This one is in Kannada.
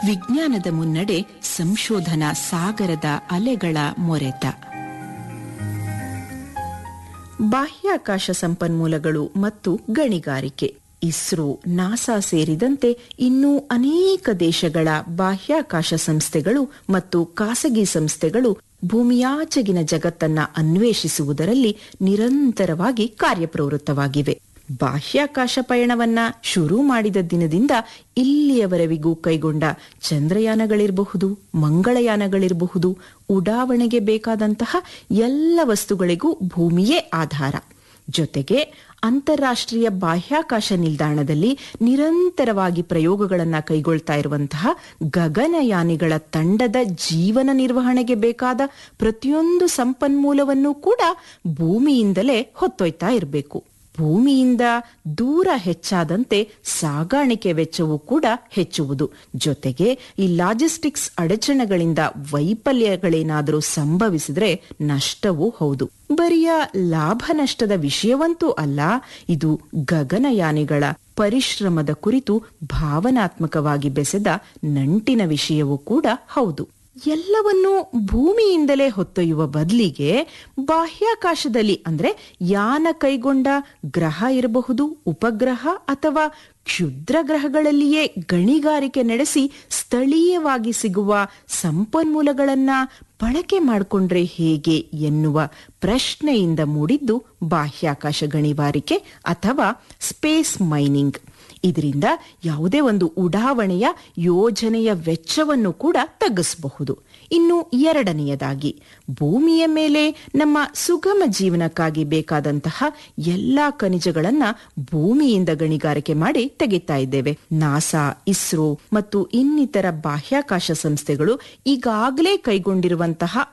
ವಿಜ್ಞಾನದ ಮುನ್ನಡೆ ಸಂಶೋಧನಾ ಸಾಗರದ ಅಲೆಗಳ ಮೊರೆತ ಬಾಹ್ಯಾಕಾಶ ಸಂಪನ್ಮೂಲಗಳು ಮತ್ತು ಗಣಿಗಾರಿಕೆ ಇಸ್ರೋ ನಾಸಾ ಸೇರಿದಂತೆ ಇನ್ನೂ ಅನೇಕ ದೇಶಗಳ ಬಾಹ್ಯಾಕಾಶ ಸಂಸ್ಥೆಗಳು ಮತ್ತು ಖಾಸಗಿ ಸಂಸ್ಥೆಗಳು ಭೂಮಿಯಾಚೆಗಿನ ಜಗತ್ತನ್ನ ಅನ್ವೇಷಿಸುವುದರಲ್ಲಿ ನಿರಂತರವಾಗಿ ಕಾರ್ಯಪ್ರವೃತ್ತವಾಗಿವೆ ಬಾಹ್ಯಾಕಾಶ ಪಯಣವನ್ನ ಶುರು ಮಾಡಿದ ದಿನದಿಂದ ಇಲ್ಲಿಯವರೆವಿಗೂ ಕೈಗೊಂಡ ಚಂದ್ರಯಾನಗಳಿರಬಹುದು ಮಂಗಳಯಾನಗಳಿರಬಹುದು ಉಡಾವಣೆಗೆ ಬೇಕಾದಂತಹ ಎಲ್ಲ ವಸ್ತುಗಳಿಗೂ ಭೂಮಿಯೇ ಆಧಾರ ಜೊತೆಗೆ ಅಂತಾರಾಷ್ಟ್ರೀಯ ಬಾಹ್ಯಾಕಾಶ ನಿಲ್ದಾಣದಲ್ಲಿ ನಿರಂತರವಾಗಿ ಪ್ರಯೋಗಗಳನ್ನು ಕೈಗೊಳ್ತಾ ಇರುವಂತಹ ಗಗನಯಾನಿಗಳ ತಂಡದ ಜೀವನ ನಿರ್ವಹಣೆಗೆ ಬೇಕಾದ ಪ್ರತಿಯೊಂದು ಸಂಪನ್ಮೂಲವನ್ನು ಕೂಡ ಭೂಮಿಯಿಂದಲೇ ಹೊತ್ತೊಯ್ತಾ ಇರಬೇಕು ಭೂಮಿಯಿಂದ ದೂರ ಹೆಚ್ಚಾದಂತೆ ಸಾಗಾಣಿಕೆ ವೆಚ್ಚವೂ ಕೂಡ ಹೆಚ್ಚುವುದು ಜೊತೆಗೆ ಈ ಲಾಜಿಸ್ಟಿಕ್ಸ್ ಅಡಚಣೆಗಳಿಂದ ವೈಫಲ್ಯಗಳೇನಾದರೂ ಸಂಭವಿಸಿದ್ರೆ ನಷ್ಟವೂ ಹೌದು ಬರಿಯ ಲಾಭ ನಷ್ಟದ ವಿಷಯವಂತೂ ಅಲ್ಲ ಇದು ಗಗನಯಾನಿಗಳ ಪರಿಶ್ರಮದ ಕುರಿತು ಭಾವನಾತ್ಮಕವಾಗಿ ಬೆಸೆದ ನಂಟಿನ ವಿಷಯವೂ ಕೂಡ ಹೌದು ಎಲ್ಲವನ್ನೂ ಭೂಮಿಯಿಂದಲೇ ಹೊತ್ತೊಯ್ಯುವ ಬದಲಿಗೆ ಬಾಹ್ಯಾಕಾಶದಲ್ಲಿ ಅಂದ್ರೆ ಯಾನ ಕೈಗೊಂಡ ಗ್ರಹ ಇರಬಹುದು ಉಪಗ್ರಹ ಅಥವಾ ಕ್ಷುದ್ರ ಗ್ರಹಗಳಲ್ಲಿಯೇ ಗಣಿಗಾರಿಕೆ ನಡೆಸಿ ಸ್ಥಳೀಯವಾಗಿ ಸಿಗುವ ಸಂಪನ್ಮೂಲಗಳನ್ನ ಬಳಕೆ ಮಾಡಿಕೊಂಡ್ರೆ ಹೇಗೆ ಎನ್ನುವ ಪ್ರಶ್ನೆಯಿಂದ ಮೂಡಿದ್ದು ಬಾಹ್ಯಾಕಾಶ ಗಣಿಗಾರಿಕೆ ಅಥವಾ ಸ್ಪೇಸ್ ಮೈನಿಂಗ್ ಇದರಿಂದ ಯಾವುದೇ ಒಂದು ಉಡಾವಣೆಯ ಯೋಜನೆಯ ವೆಚ್ಚವನ್ನು ಕೂಡ ತಗ್ಗಿಸಬಹುದು ಇನ್ನು ಎರಡನೆಯದಾಗಿ ಭೂಮಿಯ ಮೇಲೆ ನಮ್ಮ ಸುಗಮ ಜೀವನಕ್ಕಾಗಿ ಬೇಕಾದಂತಹ ಎಲ್ಲಾ ಖನಿಜಗಳನ್ನ ಭೂಮಿಯಿಂದ ಗಣಿಗಾರಿಕೆ ಮಾಡಿ ತೆಗಿತಾ ಇದ್ದೇವೆ ನಾಸಾ ಇಸ್ರೋ ಮತ್ತು ಇನ್ನಿತರ ಬಾಹ್ಯಾಕಾಶ ಸಂಸ್ಥೆಗಳು ಈಗಾಗಲೇ ಕೈಗೊಂಡಿರುವಂತಹ